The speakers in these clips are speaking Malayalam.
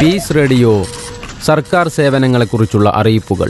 പീസ് റേഡിയോ സർക്കാർ സേവനങ്ങളെക്കുറിച്ചുള്ള അറിയിപ്പുകൾ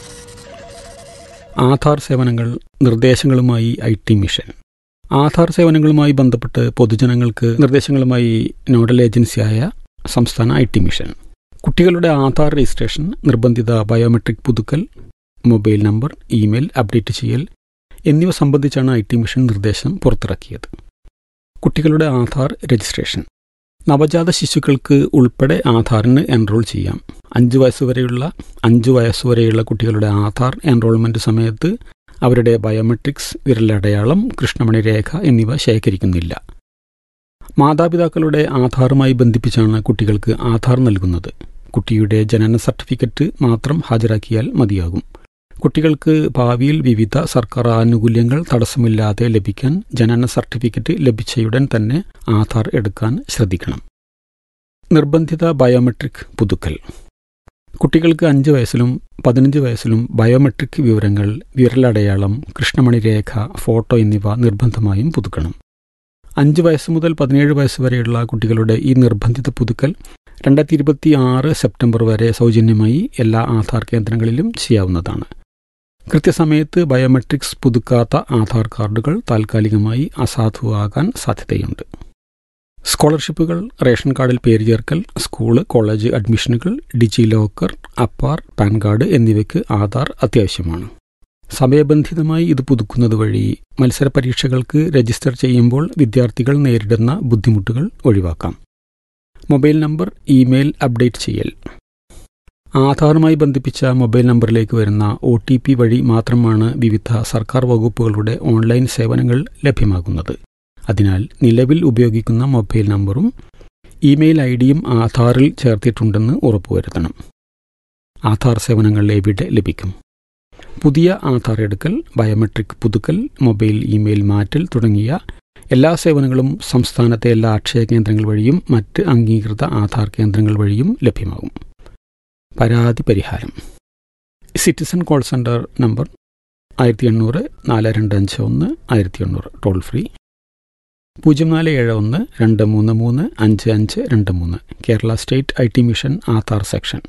ആധാർ സേവനങ്ങൾ നിർദ്ദേശങ്ങളുമായി ഐ ടി മിഷൻ ആധാർ സേവനങ്ങളുമായി ബന്ധപ്പെട്ട് പൊതുജനങ്ങൾക്ക് നിർദ്ദേശങ്ങളുമായി നോഡൽ ഏജൻസിയായ സംസ്ഥാന ഐ ടി മിഷൻ കുട്ടികളുടെ ആധാർ രജിസ്ട്രേഷൻ നിർബന്ധിത ബയോമെട്രിക് പുതുക്കൽ മൊബൈൽ നമ്പർ ഇമെയിൽ അപ്ഡേറ്റ് ചെയ്യൽ എന്നിവ സംബന്ധിച്ചാണ് ഐ ടി മിഷൻ നിർദ്ദേശം പുറത്തിറക്കിയത് കുട്ടികളുടെ ആധാർ രജിസ്ട്രേഷൻ നവജാത ശിശുക്കൾക്ക് ഉൾപ്പെടെ ആധാറിന് എൻറോൾ ചെയ്യാം അഞ്ച് വയസ്സുവരെയുള്ള അഞ്ച് വയസ്സുവരെയുള്ള കുട്ടികളുടെ ആധാർ എൻറോൾമെന്റ് സമയത്ത് അവരുടെ ബയോമെട്രിക്സ് വിരലടയാളം കൃഷ്ണമണി രേഖ എന്നിവ ശേഖരിക്കുന്നില്ല മാതാപിതാക്കളുടെ ആധാറുമായി ബന്ധിപ്പിച്ചാണ് കുട്ടികൾക്ക് ആധാർ നൽകുന്നത് കുട്ടിയുടെ ജനന സർട്ടിഫിക്കറ്റ് മാത്രം ഹാജരാക്കിയാൽ മതിയാകും കുട്ടികൾക്ക് ഭാവിയിൽ വിവിധ സർക്കാർ ആനുകൂല്യങ്ങൾ തടസ്സമില്ലാതെ ലഭിക്കാൻ ജനന സർട്ടിഫിക്കറ്റ് ലഭിച്ചയുടൻ തന്നെ ആധാർ എടുക്കാൻ ശ്രദ്ധിക്കണം നിർബന്ധിത ബയോമെട്രിക് പുതുക്കൽ കുട്ടികൾക്ക് അഞ്ച് വയസ്സിലും പതിനഞ്ച് വയസ്സിലും ബയോമെട്രിക് വിവരങ്ങൾ വിരലടയാളം കൃഷ്ണമണി രേഖ ഫോട്ടോ എന്നിവ നിർബന്ധമായും പുതുക്കണം അഞ്ച് വയസ്സ് മുതൽ പതിനേഴ് വയസ്സ് വരെയുള്ള കുട്ടികളുടെ ഈ നിർബന്ധിത പുതുക്കൽ രണ്ടായിരത്തി ഇരുപത്തി ആറ് സെപ്റ്റംബർ വരെ സൗജന്യമായി എല്ലാ ആധാർ കേന്ദ്രങ്ങളിലും ചെയ്യാവുന്നതാണ് കൃത്യസമയത്ത് ബയോമെട്രിക്സ് പുതുക്കാത്ത ആധാർ കാർഡുകൾ താൽക്കാലികമായി അസാധുവാകാൻ സാധ്യതയുണ്ട് സ്കോളർഷിപ്പുകൾ റേഷൻ കാർഡിൽ പേര് ചേർക്കൽ സ്കൂള് കോളേജ് അഡ്മിഷനുകൾ DigiLocker APAAR PAN card എന്നിവയ്ക്ക് ആധാർ അത്യാവശ്യമാണ് സമയബന്ധിതമായി ഇത് പുതുക്കുന്നത് വഴി മത്സര പരീക്ഷകൾക്ക് രജിസ്റ്റർ ചെയ്യുമ്പോൾ വിദ്യാർത്ഥികൾ നേരിടുന്ന ബുദ്ധിമുട്ടുകൾ ഒഴിവാക്കാം മൊബൈൽ നമ്പർ ഇമെയിൽ അപ്ഡേറ്റ് ചെയ്യൽ ആധാറുമായി ബന്ധിപ്പിച്ച മൊബൈൽ നമ്പറിലേക്ക് വരുന്ന ഒ ടി പി വഴി മാത്രമാണ് വിവിധ സർക്കാർ വകുപ്പുകളുടെ ഓൺലൈൻ സേവനങ്ങൾ ലഭ്യമാകുന്നത് അതിനാൽ നിലവിൽ ഉപയോഗിക്കുന്ന മൊബൈൽ നമ്പറും ഇമെയിൽ ഐ ഡിയും ആധാറിൽ ചേർത്തിട്ടുണ്ടെന്ന് ഉറപ്പുവരുത്തണം ആധാർ സേവനങ്ങൾ എവിടെ ലഭിക്കും പുതിയ ആധാർ എടുക്കൽ ബയോമെട്രിക് പുതുക്കൽ മൊബൈൽ ഇമെയിൽ മാറ്റൽ തുടങ്ങിയ എല്ലാ സേവനങ്ങളും സംസ്ഥാനത്തെ എല്ലാ അക്ഷയ കേന്ദ്രങ്ങൾ വഴിയും മറ്റ് അംഗീകൃത ആധാർ കേന്ദ്രങ്ങൾ വഴിയും ലഭ്യമാകും പരാതി പരിഹാരം സിറ്റിസൺ കോൾ സെൻറ്റർ നമ്പർ ആയിരത്തി എണ്ണൂറ് നാല് രണ്ട് അഞ്ച് ഒന്ന് ആയിരത്തി എണ്ണൂറ് ടോൾ ഫ്രീ പൂജ്യം നാല് ഏഴ് ഒന്ന് രണ്ട് മൂന്ന് മൂന്ന് അഞ്ച് അഞ്ച് രണ്ട് മൂന്ന് Kerala state I T mission Aadhaar section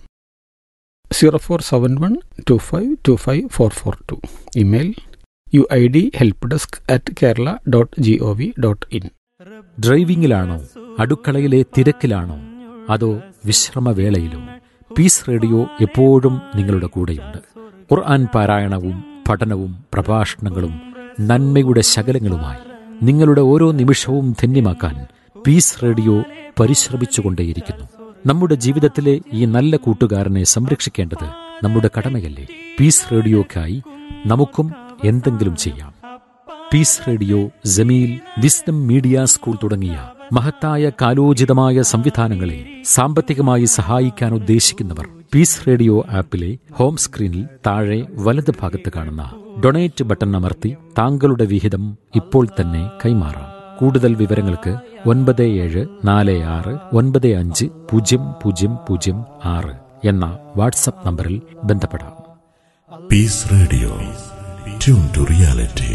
zero four seven one two five two five four four two email U I D help desk at Kerala dot G O V dot in ഡ്രൈവിംഗിലാണോ അടുക്കളയിലെ തിരക്കിലാണോ അതോ വിശ്രമവേളയിലോ പീസ് റേഡിയോ എപ്പോഴും നിങ്ങളുടെ കൂടെയുണ്ട് ഖുർആൻ പാരായണവും പഠനവും പ്രഭാഷണങ്ങളും നന്മയുടെ ശകലങ്ങളുമായി നിങ്ങളുടെ ഓരോ നിമിഷവും ധന്യമാക്കാൻ പീസ് റേഡിയോ പരിശ്രമിച്ചുകൊണ്ടേയിരിക്കുന്നു നമ്മുടെ ജീവിതത്തിലെ ഈ നല്ല കൂട്ടുകാരനെ സംരക്ഷിക്കേണ്ടത് നമ്മുടെ കടമയല്ലേ പീസ് റേഡിയോക്കായി നമുക്കും എന്തെങ്കിലും ചെയ്യാം peace radio Jameel wisdom media school തുടങ്ങിയ മഹത്തായ കാലോചിതമായ സംവിധാനങ്ങളെ സാമ്പത്തികമായി സഹായിക്കാൻ ഉദ്ദേശിക്കുന്നവർ പീസ് റേഡിയോ ആപ്പിലെ ഹോം സ്ക്രീനിൽ താഴെ വലത് ഭാഗത്ത് കാണുന്ന ഡൊണേറ്റ് ബട്ടൺ അമർത്തി താങ്കളുടെ വിഹിതം ഇപ്പോൾ തന്നെ കൈമാറാം കൂടുതൽ വിവരങ്ങൾക്ക് ഒൻപത് ഏഴ് നാല് ആറ് ഒൻപത് അഞ്ച് പൂജ്യം പൂജ്യം പൂജ്യം ആറ് എന്ന വാട്സപ്പ് നമ്പറിൽ ബന്ധപ്പെടാം Peace Radio. Tune to reality.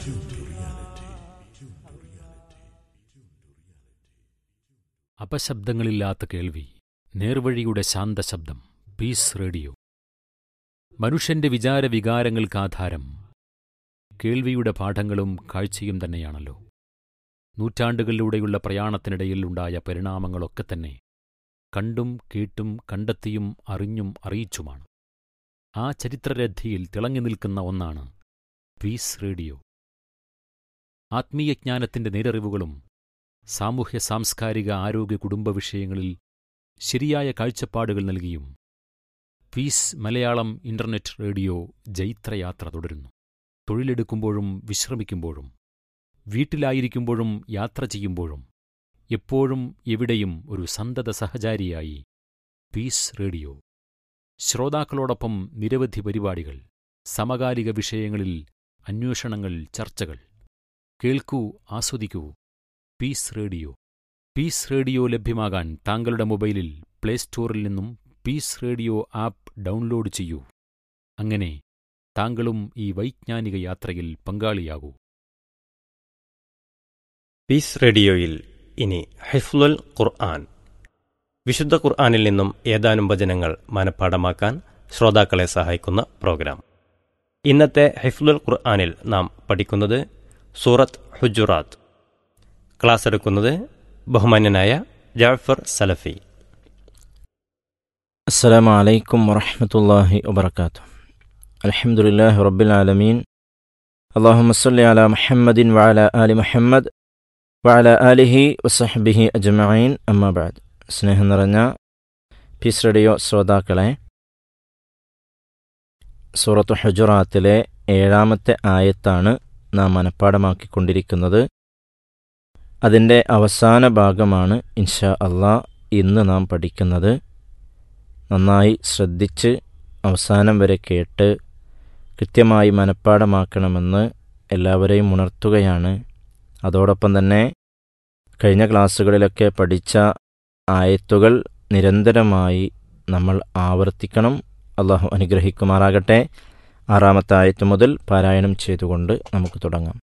അപശബ്ദങ്ങളില്ലാത്ത കേൾവി നേർവഴിയുടെ ശാന്തശബ്ദം പീസ് റേഡിയോ മനുഷ്യന്റെ വിചാര വികാരങ്ങൾക്കാധാരം കേൾവിയുടെ പാഠങ്ങളും കാഴ്ചയും തന്നെയാണല്ലോ നൂറ്റാണ്ടുകളിലൂടെയുള്ള പ്രയാണത്തിനിടയിൽ ഉണ്ടായ പരിണാമങ്ങളൊക്കെ തന്നെ കണ്ടും കേട്ടും കണ്ടെത്തിയും അറിഞ്ഞും അറിയിച്ചുമാണ് ആ ചരിത്രരഥിയിൽ തിളങ്ങി നിൽക്കുന്ന ഒന്നാണ് പീസ് റേഡിയോ ആത്മീയജ്ഞാനത്തിന്റെ നേരറിവുകളും സാമൂഹ്യ സാംസ്കാരിക ആരോഗ്യ കുടുംബ വിഷയങ്ങളിൽ ശരിയായ കാഴ്ചപ്പാടുകൾ നൽകിയും പീസ് മലയാളം ഇന്റർനെറ്റ് റേഡിയോ ജൈത്രയാത്ര തുടരുന്നു തൊഴിലെടുക്കുമ്പോഴും വിശ്രമിക്കുമ്പോഴും വീട്ടിലായിരിക്കുമ്പോഴും യാത്ര ചെയ്യുമ്പോഴും എപ്പോഴും എവിടെയും ഒരു സന്തത സഹചാരിയായി പീസ് റേഡിയോ ശ്രോതാക്കളോടൊപ്പം നിരവധി പരിപാടികൾ സമകാലിക വിഷയങ്ങളിൽ അന്വേഷണങ്ങൾ ചർച്ചകൾ കേൾക്കൂ ആസ്വദിക്കൂ പീസ് റേഡിയോ പീസ് റേഡിയോ ലഭ്യമാകാൻ താങ്കളുടെ മൊബൈലിൽ പ്ലേ സ്റ്റോറിൽ നിന്നും പീസ് റേഡിയോ ആപ്പ് ഡൗൺലോഡ് ചെയ്യൂ അങ്ങനെ താങ്കളും ഈ വൈജ്ഞാനിക യാത്രയിൽ പങ്കാളിയാകൂ പീസ് റേഡിയോയിൽ ഇനി ഹിഫ്ലുൽ ഖുർആൻ വിശുദ്ധ ഖുർആാനിൽ നിന്നും ഏതാനും വചനങ്ങൾ മനഃപ്പാടമാക്കാൻ ശ്രോതാക്കളെ സഹായിക്കുന്ന പ്രോഗ്രാം ഇന്നത്തെ ഹിഫ്ലുൽ ഖുർആാനിൽ നാം പഠിക്കുന്നത് സൂറത്ത് ഹുജുറാത്ത് ക്ലാസ് എടുക്കുന്നത് ബഹുമാന്യനായ ജാഫർ സലഫി السلام عليكم ورحمة الله وبركاته الحمد لله رب العالمين اللهم صل على محمد وعلى آل محمد وعلى آله وصحبه أجمعين أما بعد സ്നേഹം നിറഞ്ഞ പീസ് റേഡിയോ ശ്രോതാക്കളെ സൂറത്ത് ഹുജറാത്തിലെ ഏഴാമത്തെ ആയത്താണ് നാം മനഃപ്പാടമാക്കിക്കൊണ്ടിരിക്കുന്നത് അതിൻ്റെ അവസാന ഭാഗമാണ് ഇൻഷാ അള്ളാ ഇന്ന് നാം പഠിക്കുന്നത് നന്നായി ശ്രദ്ധിച്ച് അവസാനം വരെ കേട്ട് കൃത്യമായി മനഃപ്പാടമാക്കണമെന്ന് എല്ലാവരെയും ഉണർത്തുകയാണ് അതോടൊപ്പം തന്നെ കഴിഞ്ഞ ക്ലാസ്സുകളിലൊക്കെ പഠിച്ച ആയത്തുകൾ നിരന്തരമായി നമ്മൾ ആവർത്തിക്കണം അള്ളാഹു അനുഗ്രഹിക്കുമാറാകട്ടെ ആറാമത്തെ ആയത്ത് മുതൽ പാരായണം ചെയ്തുകൊണ്ട് നമുക്ക് തുടങ്ങാം